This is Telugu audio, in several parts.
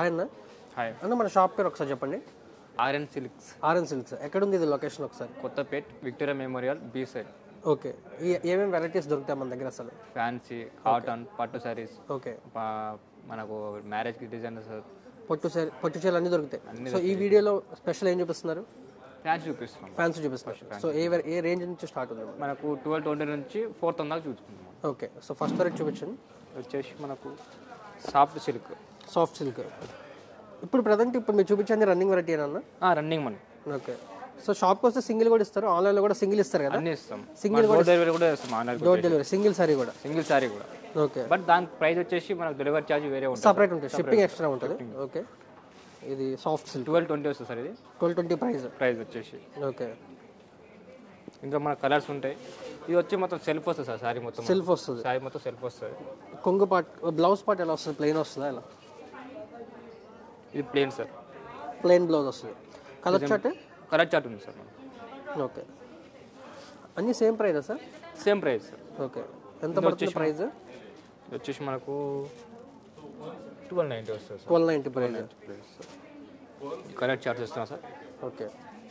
హాయ్ అన్న హాయ్ అన్న మన షాప్ పేరు ఒకసారి చెప్పండి ఆర్ఎన్ సిల్క్స్ ఆర్ఎన్ సిల్క్స్ ఎక్కడుంది ఇది లొకేషన్ ఒకసారి Kothapet Victoria Memorial beside okay ఈ- ఏమేమి వెరైటీస్ దొరుకుతాయి మన దగ్గర అసలు ఫ్యాన్సీ కాటన్ పట్టు శారీస్ ఓకే మనకు మ్యారేజ్కి డిజైనర్స్ పొట్టు చీర పొట్టు చీరలు అన్నీ దొరుకుతాయి సో ఈ వీడియోలో స్పెషల్ ఏం చూపిస్తున్నారు ఫ్యాన్సీ చూపిస్తున్నాం ఫ్యాన్సీ చూపిస్తున్నారు సో ఏ వె- ఏ రేంజ్ నుంచి స్టార్ట్ ఉంది మనకు ట్వెల్వ్ ట్వంటీ నుంచి ఫోర్ థౌసండ్ దాకా చూసుకుంటాం ఓకే సో ఫస్ట్ వెరైటీ చూపించండి వచ్చేసి మనకు సాఫ్ట్ సిల్క్ సాఫ్ట్ సిల్క్ ఇప్పుడు ప్రజెంట్ ఇప్పుడు మీరు చూపించండి రన్నింగ్ వెరైటీ అన్న రన్నింగ్ మనీ ఓకే సో షాప్కి వస్తే సింగిల్ కూడా ఇస్తారు ఆన్లైన్లో కూడా సింగిల్ ఇస్తారు కదా అన్నీ ఇస్తాం Single డోర్ డెలివరీ కూడా ఇస్తాం online door delivery single sari కూడా సింగిల్ శారీ కూడా ఓకే బట్ దాని ప్రైస్ వచ్చేసి మనకు డెలివరీ ఛార్జ్ వేరే ఉంటుంది సపరేట్ ఉంటుంది షిప్పింగ్ ఎక్స్ట్రా ఉంటుంది ఓకే ఇది సాఫ్ట్ సిల్క్ ట్వెల్వ్ ట్వంటీ వస్తుంది సార్ ఇది ట్వెల్వ్ ట్వంటీ ప్రైస్ ప్రైస్ వచ్చేసి ఓకే ఇంకా మన కలర్స్ ఉంటాయి ఇది వచ్చి మొత్తం సెల్ఫ్ వస్తుంది సార్ శారీ మొత్తం సెల్ఫ్ వస్తుంది శారీ మొత్తం సెల్ఫ్ వస్తుంది కొంగు పార్ట్ బ్లౌజ్ పార్ట్ ఎలా వస్తుంది ప్లెయిన్ వస్తుందా ఎలా ఇది ప్లేన్ సార్ ప్లెయిన్ బ్లౌజ్ వస్తుంది కలర్ చార్ట్ కలర్ చార్ట్ ఉంది సార్ మనకు ఓకే అన్నీ సేమ్ ప్రైజా sir same price sir okay ఎంత పడుతుంది ప్రైస్ ఇది వచ్చేసి మనకు ట్వెల్వ్ నైంటీ వస్తుంది sir twelve ninety price price colour chart ఇస్తున్నాం sir okay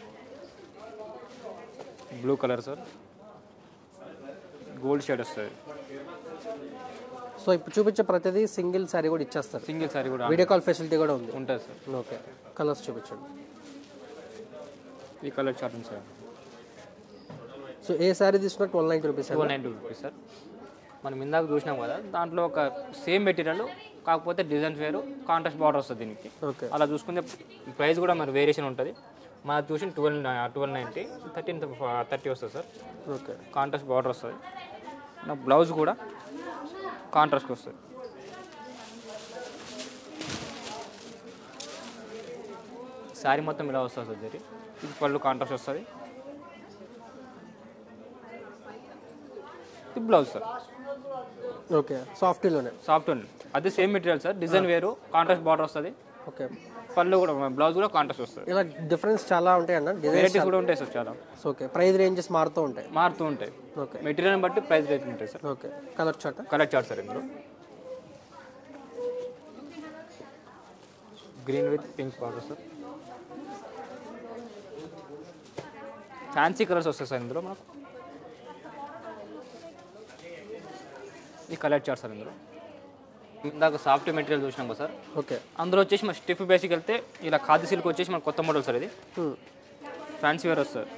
blue colour sir gold shade వస్తుంది సో ఇప్పుడు చూపించే ప్రతిదీ సింగిల్ సారీ కూడా ఇచ్చేస్తారు సింగిల్ సారీ కూడా వీడియో కాల్ ఫెసిలిటీ కూడా ఉంది ఉంటుంది సార్ ఓకే కలర్స్ చూపించండి ఈ కలర్ చార్ట్ ఉంది సార్ సో ఏ సారీ తీసుకున్నా twelve ninety rupees two ninety rupees sir మనం ఇందాక చూసినాం కదా దాంట్లో ఒక సేమ్ మెటీరియల్ కాకపోతే డిజైన్స్ వేరు కాంట్రాస్ట్ బార్డర్ వస్తుంది దీనికి ఓకే అలా చూసుకుంటే ప్రైస్ కూడా మరి వేరియేషన్ ఉంటుంది మన చూసిన twelve twelve ninety thirteen thirty వస్తుంది సార్ ఓకే కాంట్రాస్ట్ బార్డర్ వస్తుంది నా బ్లౌజ్ కూడా కాంట్రాస్ట్ వస్తుంది శారీ మొత్తం ఇలా వస్తుంది సార్ జరి ఇది పళ్ళు కాంట్రాస్ట్ వస్తుంది ఇది బ్లౌజ్ సార్ ఓకే సాఫ్టీలోనే సాఫ్ట్ ఉంది అది సేమ్ మెటీరియల్ సార్ డిజైన్ వేరు కాంట్రాస్ట్ బార్డర్ వస్తుంది ఓకే పళ్ళు కూడా బ్లౌజ్ కూడా కాంట్రాస్ట్ వస్తుంది ఇలా డిఫరెన్స్ చాలా ఉంటాయి అన్న డిజైన్ వెరైటీస్ కూడా ఉంటాయి సార్ చాలా ఓకే ప్రైస్ రేంజెస్ మారుతూ ఉంటాయి మారుతూ ఉంటాయి ఓకే మెటీరియల్ బట్టి ప్రైస్ రేట్ ఉంటాయి sir okay colour chart colour chart sir ఇందులో green with pink border sir fancy colours వస్తాయి సార్ ఇందులో మనకు ఈ కలర్ చార్ట్ సార్ ఇందులో ఇందాక సాఫ్ట్ మెటీరియల్ చూసినాం కదా సార్ ఓకే అందులో వచ్చేసి మన స్టిఫ్ బేసిక్ వెళ్తే ఇలా ఖాదీ సిల్క్ వచ్చేసి మన కొత్త మోడల్ సార్ ఇది ఫ్యాన్సీ వేర్ వస్తుంది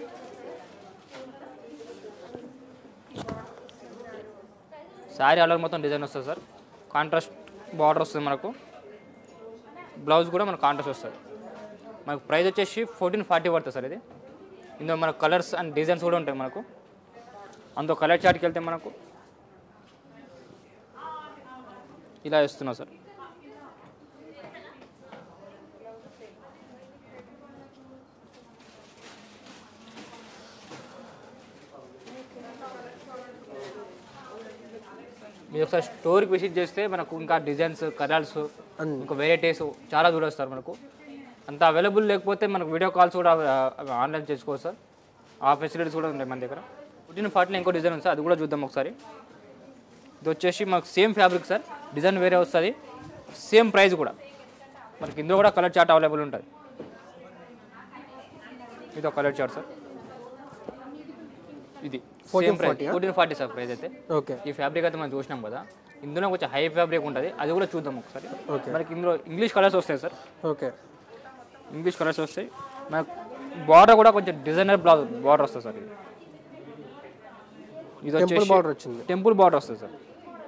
శారీ అలర్ మొత్తం డిజైన్ వస్తుంది సార్ కాంట్రాస్ట్ బార్డర్ వస్తుంది మనకు బ్లౌజ్ కూడా మనకు కాంట్రాస్ట్ వస్తుంది మనకు ప్రైస్ వచ్చేసి ఫోర్టీన్ ఫార్టీ పడుతుంది సార్ ఇది ఇందులో మనకు కలర్స్ అండ్ డిజైన్స్ కూడా ఉంటాయి మనకు అందులో కలర్ చార్ట్కి వెళ్తే మనకు ఇలా ఇస్తున్నాం సార్ మీరు ఒకసారి స్టోర్కి విజిట్ చేస్తే మనకు ఇంకా డిజైన్స్ కలర్స్ అన్ని. ఇంకా వెరైటీస్ చాలా చూడొస్తారు మనకు అంత అవైలబుల్ లేకపోతే మనకు వీడియో కాల్స్ కూడా ఆన్లైన్ చేసుకోవచ్చు సార్ ఆ ఫెసిలిటీస్ కూడా ఉన్నాయి మన దగ్గర ఫోర్టీన్ ఫార్టీలో ఇంకో డిజైన్ ఉంది సార్ అది కూడా చూద్దాం ఒకసారి ఇది వచ్చేసి మనకు సేమ్ ఫ్యాబ్రిక్ సార్ డిజైన్ వేరే వస్తుంది సేమ్ ప్రైస్ కూడా మనకి ఇందులో కూడా కలర్ చార్ట్ అవైలబుల్ ఉంటుంది ఇది ఒక కలర్ చార్ట్ సార్ ఇది same price fourteen forty sir price అయితే ఓకే ఈ ఫ్యాబ్రిక్ అయితే మనం చూసినాం కదా ఇందులో కొంచెం హై ఫ్యాబ్రిక్ ఉంటుంది అది కూడా చూద్దాం ఒకసారి ఓకే మనకి ఇందులో ఇంగ్లీష్ కలర్స్ వస్తాయి సార్ ఓకే ఇంగ్లీష్ కలర్స్ వస్తాయి మనకు బార్డర్ కూడా కొంచెం డిజైనర్ బ్లౌజ్ బార్డర్ వస్తుంది సార్ ఇది ఇది టెంపుల్ వచ్చేసి బార్డర్ వచ్చింది టెంపుల్ బార్డర్ వస్తుంది సార్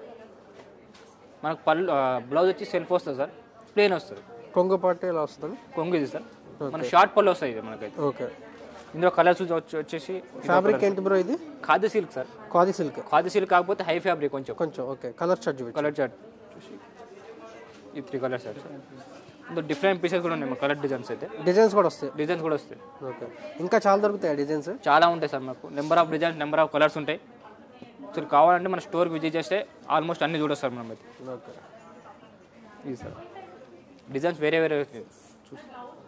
మనకు పళ్ళు బ్లౌజ్ వచ్చి సెల్ఫ్ వస్తుంది సార్ ప్లేన్ వస్తుంది కొంగు పార్ట్ ఇలా వస్తుంది కొంగు ఇది సార్ మన షార్ట్ పళ్ళు వస్తాయి ఇది మనకైతే ఓకే ఇందులో కలర్స్ వచ్చేసి ఫ్యాబ్రిక్ ఏంటి బ్రో ఇది khadi silk sir khadi silk khadi silk కాకపోతే హై ఫ్యాబ్రిక్ కొంచెం కొంచెం ఓకే కలర్ చార్ట్ చూపించు కలర్ చార్ట్ చూసి ఈ త్రీ కలర్స్ సార్ ఇందులో డిఫరెంట్ పీసెస్ కూడా ఉన్నాయి కలర్ డిజైన్స్ అయితే డిజైన్స్ కూడా వస్తాయి డిజైన్స్ కూడా వస్తాయి ఓకే ఇంకా చాలా దొరుకుతాయి డిజైన్స్ చాలా ఉంటాయి సార్ మాకు number of designs number of colours ఉంటాయి సో కావాలంటే మన స్టోర్కి విజిట్ చేస్తే ఆల్మోస్ట్ అన్ని చూడొచ్చు సార్ మనం అయితే ఓకే ఇది సార్ డిజైన్స్ వేరే వేరే వస్తాయి. చూసి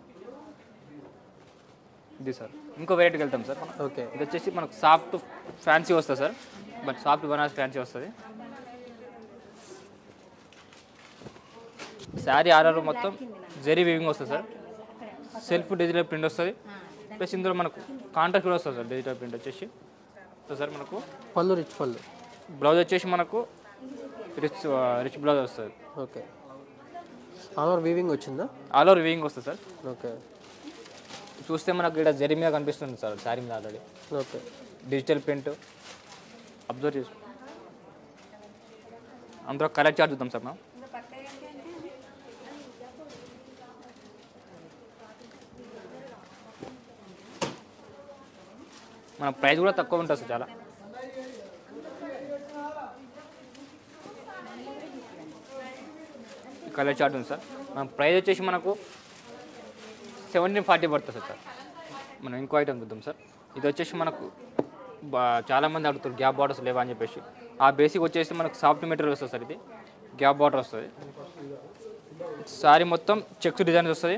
ఇది సార్ ఇంకో వెరైటీకి వెళ్తాం సార్ మనం ఓకే ఇది వచ్చేసి మనకు సాఫ్ట్ ఫ్యాన్సీ వస్తుంది sir but soft Banaras fancy వస్తుంది శారీ ఆర్ఆర్ మొత్తం జరీ వీవింగ్ వస్తుంది సార్ సెల్ఫ్ డిజిటల్ ప్రింట్ వస్తుంది ప్లస్ ఇందులో మనకు కాంట్రాక్ట్ కూడా వస్తుంది సార్ డిజిటల్ ప్రింట్ వచ్చేసి సో సార్ మనకు పళ్ళు రిచ్ పళ్ళు బ్లౌజ్ వచ్చేసి మనకు రిచ్ రిచ్ బ్లౌజ్ వస్తుంది ఓకే ఆల్ ఓవర్ వీవింగ్ వచ్చిందా ఆల్ ఓవర్ వీవింగ్ వస్తుంది సార్ ఓకే చూస్తే మనకు ఇక్కడ జరీ మీద కనిపిస్తుంది సార్ శారీ మీద already okay digital print observe చేసి అందులో కలర్ చార్ట్ చూద్దాం సార్ మనం మన ప్రైస్ కూడా తక్కువ ఉంటుంది సార్ చాలా కలర్ చార్ట్ ఉంది సార్ మన ప్రైస్ వచ్చేసి మనకు సెవెంటీన్ ఫార్టీ పడుతుంది సార్ మనం ఇంకో ఐటమ్ చూద్దాం సార్ ఇది వచ్చేసి మనకు బా- చాలా మంది అడుగుతారు గ్యాప్ బార్డర్స్ లేవా అని చెప్పేసి ఆ బేసిక్ వచ్చేసి మనకు సాఫ్ట్ మెటీరియల్ వస్తుంది సార్ ఇది గ్యాప్ బార్డర్ వస్తుంది సారీ మొత్తం చెక్స్ డిజైన్ వస్తుంది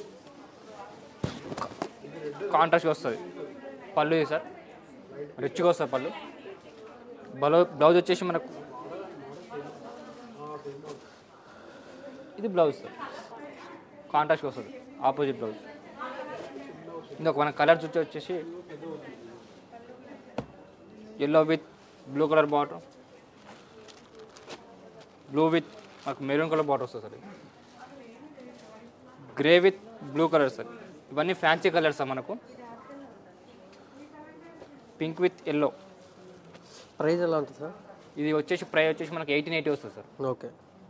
కాంట్రాస్ట్ వస్తుంది పళ్ళు ఇది సార్ రిచ్గా వస్తుంది పళ్ళు బ్లౌ బ్లౌజ్ వచ్చేసి మనకు ఇది బ్లౌజ్ సార్ కాంట్రాస్ట్ వస్తుంది ఆపోజిట్ బ్లౌజ్ ఇంకొక మన కలర్ చూసి వచ్చేసి yellow with blue colour border blue with మనకు మెరూన్ కలర్ బార్డర్ వస్తుంది సార్ ఇది. Grey with blue colour sir ఇవన్నీ ఫ్యాన్సీ కలర్స్ సార్ మనకు పింక్ విత్ ఎల్లో ప్రైస్ ఎలా ఉంటుంది సార్ ఇది వచ్చేసి ప్రైస్ వచ్చేసి మనకి ఎయిటీన్ ఎయిటీ వస్తుంది సార్ ఓకే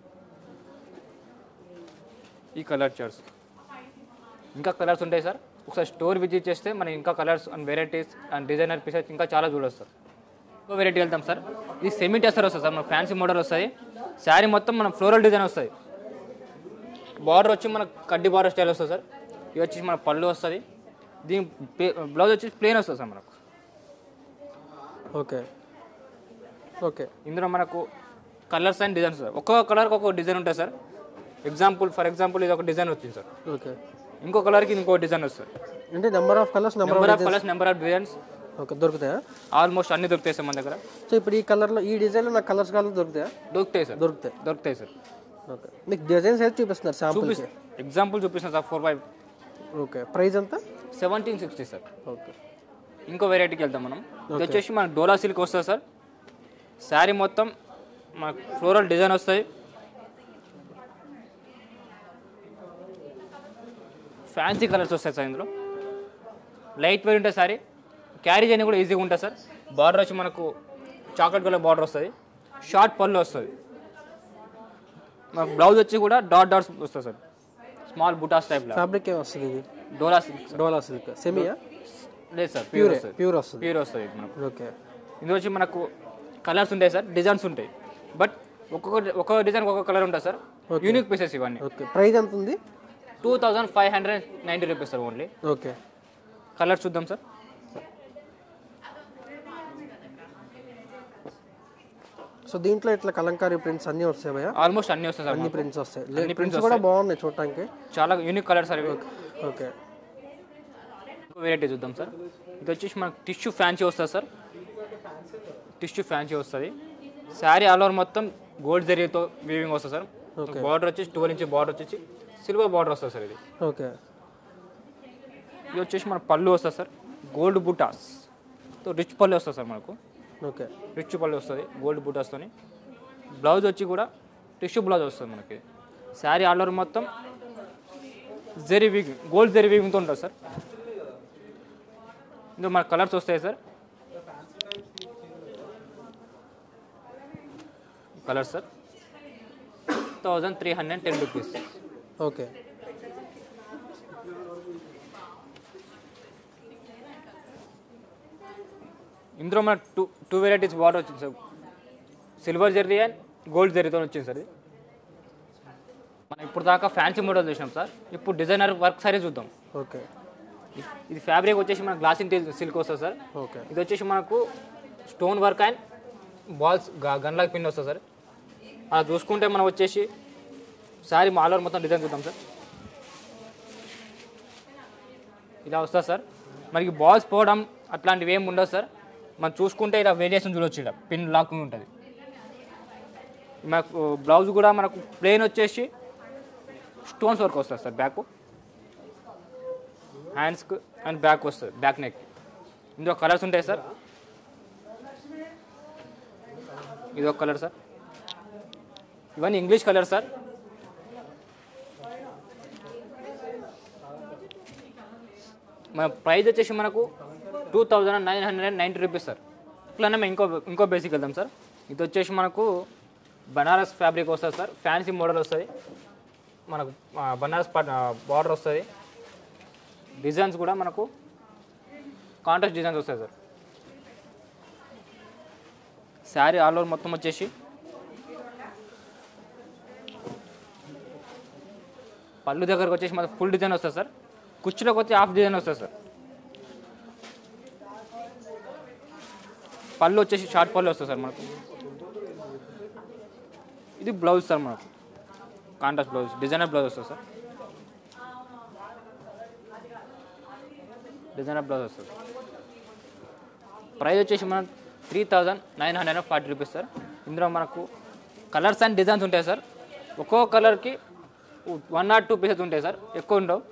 ఈ కలర్ చార్ట్స్ ఇంకా కలర్స్ ఉంటాయి సార్ ఒకసారి స్టోర్ విజిట్ చేస్తే మనం ఇంకా colours and varieties and designer pieces ఇంకా చాలా చూడొచ్చు సార్ ఇంకో వెరైటీ వెళ్తాం సార్ ఇది సెమీ టెస్టర్ వస్తుంది సార్ మన ఫ్యాన్సీ మోడల్ వస్తుంది శారీ మొత్తం మన ఫ్లోరల్ డిజైన్ వస్తుంది బార్డర్ వచ్చి మనకు కడ్డీ బార్డర్ స్టైల్ వస్తుంది సార్ ఇది వచ్చి మన పళ్ళు వస్తుంది దీని బ్లౌజ్ వచ్చి ప్లేన్ వస్తుంది సార్ మనకు ఓకే ఓకే ఇందులో మనకు కలర్స్ అండ్ డిజైన్స్ సార్ ఒక్కొక్క కలర్కి ఒక్కొక్క డిజైన్ ఉంటుంది సార్ ఎగ్జాంపుల్ ఫర్ ఎగ్జాంపుల్ ఇది ఒక డిజైన్ వచ్చింది సార్ ఓకే ఇంకో కలర్కి ఇంకో డిజైన్ వస్తుంది అంటే number of colours number number of of colours number of designs okay దొరుకుతాయా ఆల్మోస్ట్ అన్ని దొరుకుతాయి సార్ మన దగ్గర సో ఇప్పుడు ఈ కలర్లో ఈ డిజైన్లో నాకు కలర్స్ కావాలి దొరుకుతాయా దొరుకుతాయి సార్ దొరుకుతాయి దొరుకుతాయి సార్ ఓకే మీకు డిజైన్స్ అయితే చూపిస్తున్నారు శాంపుల్ చూపిస్తా ఎగ్జాంపుల్ చూపిస్తాను sir four five okay price ఎంత సెవెంటీన్ సిక్స్టీ సార్ ఓకే ఇంకో వెరైటీకి వెళ్తాం మనం ఇది వచ్చేసి మన డోలా సిల్క్ వస్తుంది సార్ శారీ మొత్తం మన ఫ్లోరల్ డిజైన్ వస్తాయి ఫ్యాన్సీ కలర్స్ వస్తాయి సార్ ఇందులో లైట్ వెయిట్ ఉంటుంది సారీ క్యారీ చేయని కూడా ఈజీగా ఉంటుంది సార్ బార్డర్ వచ్చి మనకు చాక్లెట్ కలర్ బార్డర్ వస్తుంది షార్ట్ పళ్ళు వస్తుంది మనకు బ్లౌజ్ వచ్చి కూడా డాట్ డాట్స్ వస్తుంది సార్ స్మాల్ బుటాస్ టైప్లో ఫ్యాబ్రిక్ ఏం వస్తుంది ఇది dola silk sir dola silk సెమీయా లేదు సార్ ప్యూర్ వస్తుంది ప్యూర్ వస్తుంది ప్యూర్ వస్తుంది ఇది మనకు ఓకే ఇందులో వచ్చి మనకు కలర్స్ ఉంటాయి సార్ డిజైన్స్ ఉంటాయి బట్ ఒక్కొక్క ఒక్కొక్క డిజైన్ ఒక్కొక్క కలర్ ఉంటుంది సార్ యూనిక్ పీసెస్ ఇవన్నీ ఓకే ప్రైస్ ఎంత ఉంది two thousand five hundred ninety rupees sir only okay colours చూద్దాం సార్ సో దీంట్లో ఇట్లా కలంకారీ ప్రింట్స్ అన్నీ వస్తాయి భయ్యా ఆల్మోస్ట్ అన్నీ వస్తాయి సార్ అన్ని మనకు. ప్రింట్స్ వస్తాయి అన్ని ప్రింట్స్ కూడా బాగున్నాయి చూడటానికి చాలా యూనిక్ కలర్స్ సార్ ఇవి ఓకే ఇంకో వెరైటీ చూద్దాం సార్ ఇది వచ్చేసి మనకు టిష్యూ ఫ్యాన్సీ వస్తుంది సార్ టిష్యూ ఫ్యాన్సీ వస్తుంది శారీ ఆల్ ఓవర్ మొత్తం గోల్డ్ జరీతో వీవింగ్ వస్తుంది సార్ బార్డర్ వచ్చేసి ట్వెల్వ్ ఇంచ్ బార్డర్ వచ్చేసి సిల్వర్ బార్డర్ వస్తుంది సార్ ఇది ఓకే ఇది వచ్చేసి మన పళ్ళు వస్తుంది సార్ గోల్డ్ బుటాస్ తో రిచ్ పళ్ళు వస్తుంది సార్ మనకు ఓకే రిచ్ పళ్ళు వస్తుంది గోల్డ్ బుటాస్తోని బ్లౌజ్ వచ్చి కూడా టిష్యూ బ్లౌజ్ వస్తుంది మనకి శారీ ఆల్ ఓవర్ మొత్తం జెరీ వీవింగ్ గోల్డ్ జెరీ వీవింగ్తో ఉంటుంది సార్ ఇందులో మన కలర్స్ వస్తాయి sir colours sir thousand three hundred ten rupees okay ఇందులో మన టూ టూ వెరైటీస్ బార్డర్ వచ్చింది sir silver zari and gold జెర్రీతో వచ్చింది సార్ ఇది మనం ఇప్పుడు దాకా ఫ్యాన్సీ మోడల్ చూసినాం సార్ ఇప్పుడు డిజైనర్ వర్క్ సారీ చూద్దాం ఓకే ఇ- ఇది ఫ్యాబ్రిక్ వచ్చేసి మన గ్లాస్ ఇంటి సిల్క్ వస్తుంది సార్ ఓకే ఇది వచ్చేసి మనకు stone work and balls gunlock pin వస్తుంది సార్ అలా చూసుకుంటే మనం వచ్చేసి శారీ ఆల్ ఓవర్ మొత్తం డిజైన్ చూద్దాం సార్ ఇలా వస్తుంది సార్ మనకి బాల్స్ పోవడం అట్లాంటివి ఏమి ఉండదు సార్ మనం చూసుకుంటే ఇలా వేరియేషన్ చూడొచ్చు ఇక్కడ పిన్ లాక్ ఉంటుంది మనకు బ్లౌజ్ కూడా మనకు ప్లెయిన్ వచ్చేసి స్టోన్స్ వర్క్ వస్తుంది సార్ బ్యాక్ హ్యాండ్స్కి అండ్ బ్యాక్ వస్తుంది బ్యాక్ నెక్ ఇందులో కలర్స్ ఉంటాయి సార్ ఇది ఒక కలర్ సార్ ఇవన్నీ ఇంగ్లీష్ కలర్ సార్ మన ప్రైస్ వచ్చేసి మనకు two thousand nine hundred ninety rupees sir ఇట్లానే మేము ఇంకో ఇంకో బేసిక్ వెళ్దాం సార్ ఇది వచ్చేసి మనకు బనారస్ ఫ్యాబ్రిక్ వస్తుంది సార్ ఫ్యాన్సీ మోడల్ వస్తుంది మనకు ఆ, బనారస్ బార్డర్ వస్తుంది డిజైన్స్ కూడా మనకు కాంట్రాస్ట్ డిజైన్స్ వస్తాయి సార్ శారీ ఆల్ ఓవర్ మొత్తం వచ్చేసి పళ్ళు దగ్గరకు వచ్చేసి మనకు ఫుల్ డిజైన్ వస్తుంది సార్ కుర్చీలోకి వచ్చి హాఫ్ డిజైన్ వస్తుంది సార్ పళ్ళు వచ్చేసి షార్ట్ పళ్ళు వస్తుంది సార్ మనకు ఇది బ్లౌజ్ సార్ మనకు కాంట్రాస్ట్ బ్లౌజ్ డిజైనర్ బ్లౌజ్ వస్తుంది సార్ డిజైనర్ బ్లౌజ్ వస్తుంది ప్రైస్ వచ్చేసి మనం three thousand nine hundred and forty rupees sir ఇందులో మనకు కలర్స్ అండ్ డిజైన్స్ ఉంటాయి సార్ ఒక్కో కలర్కి వన్ నాట్ టూ పీసెస్ ఉంటాయి సార్ ఎక్కువ ఉండవు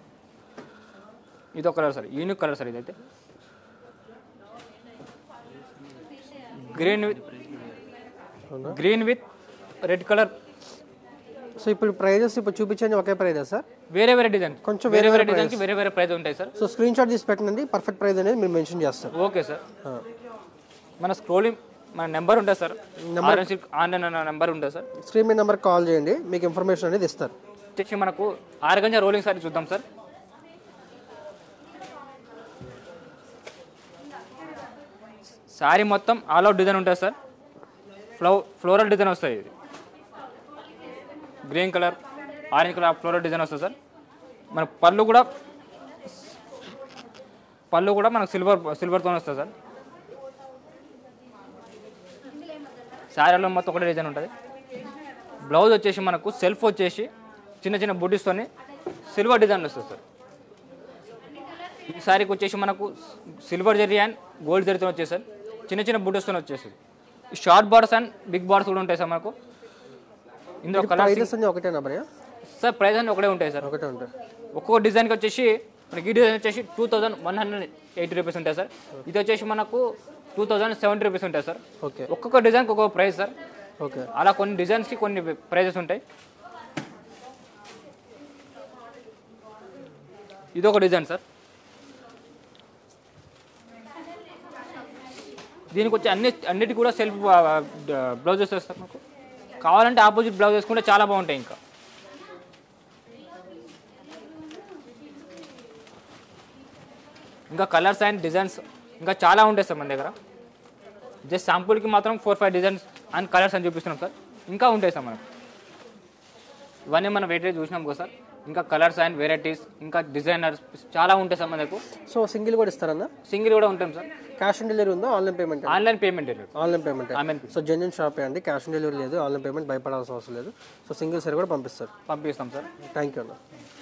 ఇదో colour sir unique colour sir ఇదైతే green with green with red colour so ఇప్పుడు ప్రైజెస్ ఇప్పుడు చూపించండి ఒకే ప్రైజా సార్ వేరే వేరే డిజైన్ కొంచెం వేరే వేరే డిజైన్కి వేరే వేరే ప్రైస్ ఉంటాయి సార్ సో స్క్రీన్ షాట్ తీసి పెట్టండి పర్ఫెక్ట్ ప్రైస్ అనేది మీరు మెన్షన్ చేస్తారు ఓకే సార్ మన స్క్రోలింగ్ మన నెంబర్ ఉంటుంది సార్ ఆరెంజ్ సిల్క్ ఆన్లైన్ అన్న నెంబర్ ఉంటుంది సార్ స్క్రీన్ మీద నెంబర్ కాల్ చేయండి మీకు ఇన్ఫర్మేషన్ అనేది ఇస్తారు వచ్చేసి మనకు ఆరుగంజ రోలింగ్ సారీ చూద్దాం సార్ శారీ మొత్తం ఆల్ అవుట్ డిజైన్ ఉంటుంది సార్ ఫ్లో ఫ్లోరల్ డిజైన్ వస్తుంది ఇది green colour orange colour floral design వస్తుంది సార్ మన పళ్ళు కూడా పళ్ళు కూడా మనకు సిల్వర్ సిల్వర్తో వస్తుంది సార్ శారీలో మొత్తం ఒకటే డిజైన్ ఉంటుంది బ్లౌజ్ వచ్చేసి మనకు సెల్ఫ్ వచ్చేసి చిన్న చిన్న బుడ్డిస్తోని సిల్వర్ డిజైన్ వస్తుంది సార్ ఈ శారీకి వచ్చేసి మనకు సిల్వర్ జరీ అండ్ గోల్డ్ జరీతో వచ్చేసి సార్ చిన్న చిన్న బుడ్డిస్తోనే వచ్చేసి short borders and big borders కూడా ఉంటాయి సార్ మనకు ఇందులో కలర్ ప్రైజెస్ అన్ని ఒకటేనా భయ్యా సార్ ప్రైస్ అన్ని ఒకటే ఉంటాయి సార్ ఒకటే ఉంటాయి ఒక్కొక్క డిజైన్కి వచ్చేసి మనకి ఈ డిజైన్ వచ్చేసి two thousand one hundred eighty rupees ఉంటాయి సార్ ఇది వచ్చేసి మనకు టూ థౌజండ్ సెవెంటీ రూపీస్ ఉంటాయి సార్ ఓకే ఒక్కొక్క డిజైన్కి ఒక్కొక్క ప్రైస్ సార్ ఓకే అలా కొన్ని డిజైన్స్కి కొన్ని ప్రైజెస్ ఉంటాయి ఇది ఒక డిజైన్ సార్ దీనికి వచ్చి అన్ని అన్నిటి కూడా సెల్ఫ్ బ్లౌజెస్ వస్తాయి మాకు కావాలంటే ఆపోజిట్ బ్లౌజ్ వేసుకుంటే చాలా బాగుంటాయి ఇంకా ఇంకా కలర్స్ అండ్ డిజైన్స్ ఇంకా చాలా ఉంటాయి సార్ మన దగ్గర జస్ట్ శాంపుల్కి మాత్రం four five designs and colours అని చూపిస్తున్నాం సార్ ఇంకా ఉంటాయి సార్ మనకు ఇవన్నీ మనం వెరైటీ చూసినాం కదా సార్ ఇంకా కలర్స్ అండ్ వెరైటీస్ ఇంకా డిజైనర్స్ చాలా ఉంటాయి సార్ మనకు సో సింగిల్ కూడా ఇస్తారన్నా సింగిల్ కూడా ఉంటాం సార్ క్యాష్ ఆన్ డెలివరీ ఉందా online payment online payment online payment online so genuine shop అండి క్యాష్ ఆన్ డెలివరీ లేదు ఆన్లైన్ పేమెంట్ భయపడాల్సిన అవసరం లేదు సో సింగిల్ సరి కూడా పంపిస్తారు పంపిస్తాం సార్ థ్యాంక్ యూ అన్న